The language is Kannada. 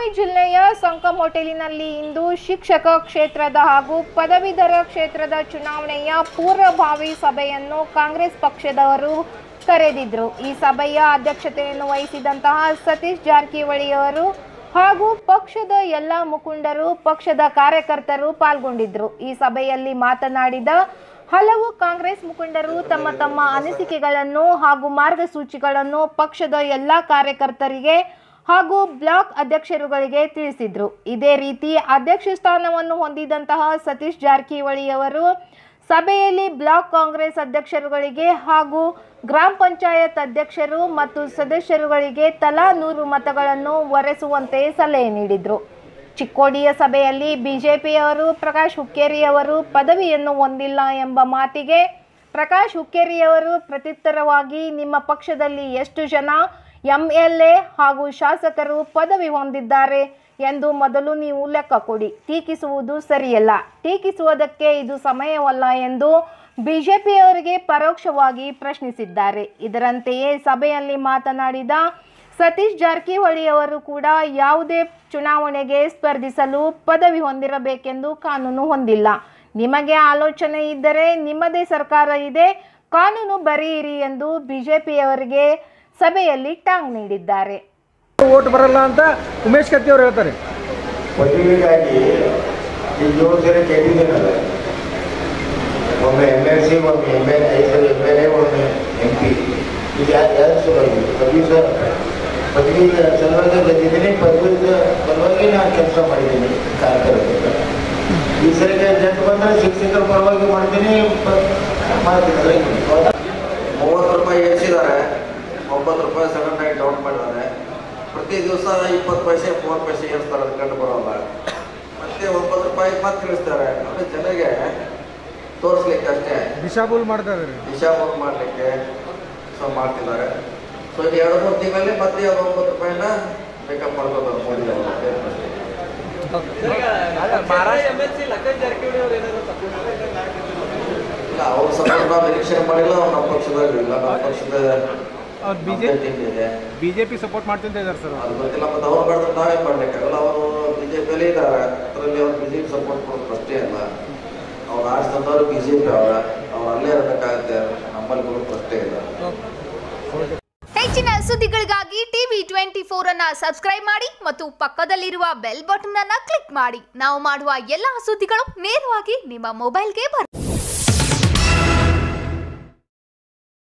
ಬೆಳಗಾವಿ ಜಿಲ್ಲೆಯ ಸಂಕಮ್ ಹೋಟೆಲಿನಲ್ಲಿ ಇಂದು ಶಿಕ್ಷಕ ಕ್ಷೇತ್ರದ ಹಾಗೂ ಪದವೀಧರ ಕ್ಷೇತ್ರದ ಚುನಾವಣೆಯ ಪೂರ್ವಭಾವಿ ಸಭೆಯನ್ನು ಕಾಂಗ್ರೆಸ್ ಪಕ್ಷದವರು ಕರೆದಿದ್ರು ಈ ಸಭೆಯ ಅಧ್ಯಕ್ಷತೆಯನ್ನು ವಹಿಸಿದಂತಹ ಸತೀಶ್ ಜಾರಕಿಹೊಳಿ ಅವರು ಹಾಗೂ ಪಕ್ಷದ ಎಲ್ಲ ಮುಖಂಡರು ಪಕ್ಷದ ಕಾರ್ಯಕರ್ತರು ಪಾಲ್ಗೊಂಡಿದ್ರು ಈ ಸಭೆಯಲ್ಲಿ ಮಾತನಾಡಿದ ಹಲವು ಕಾಂಗ್ರೆಸ್ ಮುಖಂಡರು ತಮ್ಮ ತಮ್ಮ ಅನಿಸಿಕೆಗಳನ್ನು ಹಾಗೂ ಮಾರ್ಗಸೂಚಿಗಳನ್ನು ಪಕ್ಷದ ಎಲ್ಲ ಕಾರ್ಯಕರ್ತರಿಗೆ ಹಾಗೂ ಬ್ಲಾಕ್ ಅಧ್ಯಕ್ಷರುಗಳಿಗೆ ತಿಳಿಸಿದ್ರು ಇದೇ ರೀತಿ ಅಧ್ಯಕ್ಷ ಸ್ಥಾನವನ್ನು ಹೊಂದಿದಂತಹ ಸತೀಶ್ ಜಾರಕಿಹೊಳಿ ಅವರು ಸಭೆಯಲ್ಲಿ ಬ್ಲಾಕ್ ಕಾಂಗ್ರೆಸ್ ಅಧ್ಯಕ್ಷರುಗಳಿಗೆ ಹಾಗೂ ಗ್ರಾಮ ಪಂಚಾಯತ್ ಅಧ್ಯಕ್ಷರು ಮತ್ತು ಸದಸ್ಯರುಗಳಿಗೆ ತಲಾ ನೂರು ಮತಗಳನ್ನು ಒರೆಸುವಂತೆ ಸಲಹೆ ನೀಡಿದ್ರು ಚಿಕ್ಕೋಡಿಯ ಸಭೆಯಲ್ಲಿ ಬಿಜೆಪಿಯವರು ಪ್ರಕಾಶ್ ಹುಕ್ಕೇರಿಯವರು ಪದವಿಯನ್ನು ಹೊಂದಿಲ್ಲ ಎಂಬ ಮಾತಿಗೆ ಪ್ರಕಾಶ್ ಹುಕ್ಕೇರಿಯವರು ಪ್ರತ್ಯುತ್ತರವಾಗಿ ನಿಮ್ಮ ಪಕ್ಷದಲ್ಲಿ ಎಷ್ಟು ಜನ ಎಂಎಲ್ಎ ಹಾಗೂ ಶಾಸಕರು ಪದವಿ ಹೊಂದಿದ್ದಾರೆ ಎಂದು ಮೊದಲು ನೀವು ಲೆಕ್ಕ ಕೊಡಿ ಟೀಕಿಸುವುದು ಸರಿಯಲ್ಲ ಟೀಕಿಸುವುದಕ್ಕೆ ಇದು ಸಮಯವಲ್ಲ ಎಂದು ಬಿಜೆಪಿಯವರಿಗೆ ಪರೋಕ್ಷವಾಗಿ ಪ್ರಶ್ನಿಸಿದ್ದಾರೆ ಇದರಂತೆಯೇ ಸಭೆಯಲ್ಲಿ ಮಾತನಾಡಿದ ಸತೀಶ್ ಜಾರಕಿಹೊಳಿ ಅವರು ಕೂಡ ಯಾವುದೇ ಚುನಾವಣೆಗೆ ಸ್ಪರ್ಧಿಸಲು ಪದವಿ ಹೊಂದಿರಬೇಕೆಂದು ಕಾನೂನು ಹೊಂದಿಲ್ಲ ನಿಮಗೆ ಆಲೋಚನೆ ಇದ್ದರೆ ನಿಮ್ಮದೇ ಸರ್ಕಾರ ಇದೆ ಕಾನೂನು ಬರೆಯಿರಿ ಎಂದು ಬಿಜೆಪಿಯವರಿಗೆ ಸಭೆಯಲ್ಲಿ ಟಾಂಗ್ ನೀಡಿದ್ದಾರೆ ಓಟ್ ಬರಲ್ಲ ಅಂತ ಉಮೇಶ್ ಕತ್ತಿ ಅವ್ರು ಹೇಳ್ತಾರೆ ಪದವಿಗಾಗಿ ಈ ಏಳು ಸರಿ ಗೆದ್ದಿದ್ದೇನಲ್ಲ ಒಮ್ಮೆ ಎಮ್ ಎಲ್ ಸಿ ಒಮ್ಮೆ ಎಮ್ ಎಲ್ ಐದು ಸರಿ ಎಮ್ ಎಲ್ ಎ ಒಮ್ಮೆ ಎಂ ಪಿ ಇದು ಯಾರು ಯಾರು ಸಲುವಾಗಿ ಪದವಿ ಸರ್ ಪದವಿ ಸಲುವಾಗಿ ಗೆದ್ದಿದ್ದೀನಿ ಪದವಿ ಸಲುವಾಗಿ ನಾನು ಕೆಲಸ ಮಾಡಿದ್ದೀನಿ ಕಾರ್ಯಕರ್ತರ ಈ ಸರಿಗೆ ಜಂಟ್ ಬಂದರೆ ಶಿಕ್ಷಕರ ಪರವಾಗಿ ಮಾಡ್ತೀನಿ ಪ- ಮಾಡ್ತೀನಿ ಅದ್ರಾಗೆ ಹೌದಾ? ಮೂವತ್ತು ರೂಪಾಯಿ ಏರಿಸಿದ್ದಾರೆ ಒಂಬತ್ತು ರೂಪಾಯಿ ಸಡನ್ ಆಗಿ ಡೌನ್ ಮಾಡಿದ್ದಾರೆ ಪ್ರತಿ ದಿವಸ ಇಪ್ಪತ್ತು ಪೈಸೆ ಮೂವತ್ತು ಪೈಸೆ ಏರಿಸ್ತಾರೆ ಅದು ಕಂಡು ಬರೋಲ್ಲ ಮತ್ತೆ ಒಂಬತ್ತು ರೂಪಾಯಿ ಮತ್ತೆ ಇಳಿಸ್ತಾರೆ ಅಂದರೆ ಜನಗೆ ತೋರಿಸ್ಲಿಕ್ಕೆ ಅಷ್ಟೇ ದಿಶಾಬೂಲ್ ಮಾಡ್ತಾ ಇದಾರೆ ಹಿಸಾಬ್ ಮಾಡಲಿಕ್ಕೆ ಸೊ ಮಾಡ್ತಿದ್ದಾರೆ ಸೊ ಇದು ಎರಡು ಮೂರು ತಿಂಗಳಲ್ಲಿ ಮತ್ತೆ ಅದು ಒಂಬತ್ತು ರೂಪಾಯಿನ ಮೇಕಪ್ ಮಾಡ್ಕೋತಾರೆ ಮೋದಿ ಅವರು ಅಷ್ಟೇ. ಇಲ್ಲ ಅವ್ರ ಸಪೋರ್ಟ್ ನಾವು ನಿರೀಕ್ಷೆ ಮಾಡಿಲ್ಲ ಅವ್ರು ನಮ್ಮ ಪಕ್ಷದಾಗ ಇಲ್ಲ ನಮ್ಮ ಪಕ್ಷದ ಅವ್ರು ಬಿಜೆಪಿ ಅಭ್ಯರ್ಥಿ ಇದೆ ಬಿಜೆಪಿ ಸಪೋರ್ಟ್ ಮಾಡ್ತಿಂತ ಇದ್ದಾರೆ ಸರ್ ಅದು ಗೊತ್ತಿಲ್ಲ ಮತ್ತು ಅವ್ರು ಮಾಡಿದ್ರೆ ನಾವೇ ಮಾಡ್ಲಿಕ್ಕಾಗಲ್ಲ ಅವರು ಬಿಜೆಪಿಯಲ್ಲಿ ಇದ್ದಾರೆ ಅದರಲ್ಲಿ ಅವ್ರು ಬಿಜೆಪಿ ಸಪೋರ್ಟ್ ಮಾಡೋದು ಅಷ್ಟೇ ಅಲ್ಲ ಅವ್ರು ಆರ್ಟ್ಸ್ ತಂದವರು ಬಿಜೆಪಿ ಅವರ ಅವ್ರು ಅಲ್ಲೇ ಇರಬೇಕಾಗುತ್ತೆ ನಮ್ಮಲ್ಲಿ ಬರೋದು ಅಷ್ಟೇ ಇಲ್ಲ ಹೆಚ್ಚಿನ ಸುದ್ದಿಗಳಿಗಾಗಿ ಟಿವಿ ಟ್ವೆಂಟಿ ಫೋರ್ ಅನ್ನ ಸಬ್ಸ್ಕ್ರೈಬ್ ಮಾಡಿ ಮತ್ತು ಪಕ್ಕದಲ್ಲಿರುವ ಬೆಲ್ ಬಟನ್ ಅನ್ನ ಕ್ಲಿಕ್ ಮಾಡಿ ನಾವು ಮಾಡುವ ಎಲ್ಲಾ ಸುದ್ದಿಗಳು ನೇರವಾಗಿ ನಿಮ್ಮ ಮೊಬೈಲ್ಗೆ ಬರುತ್ತೆ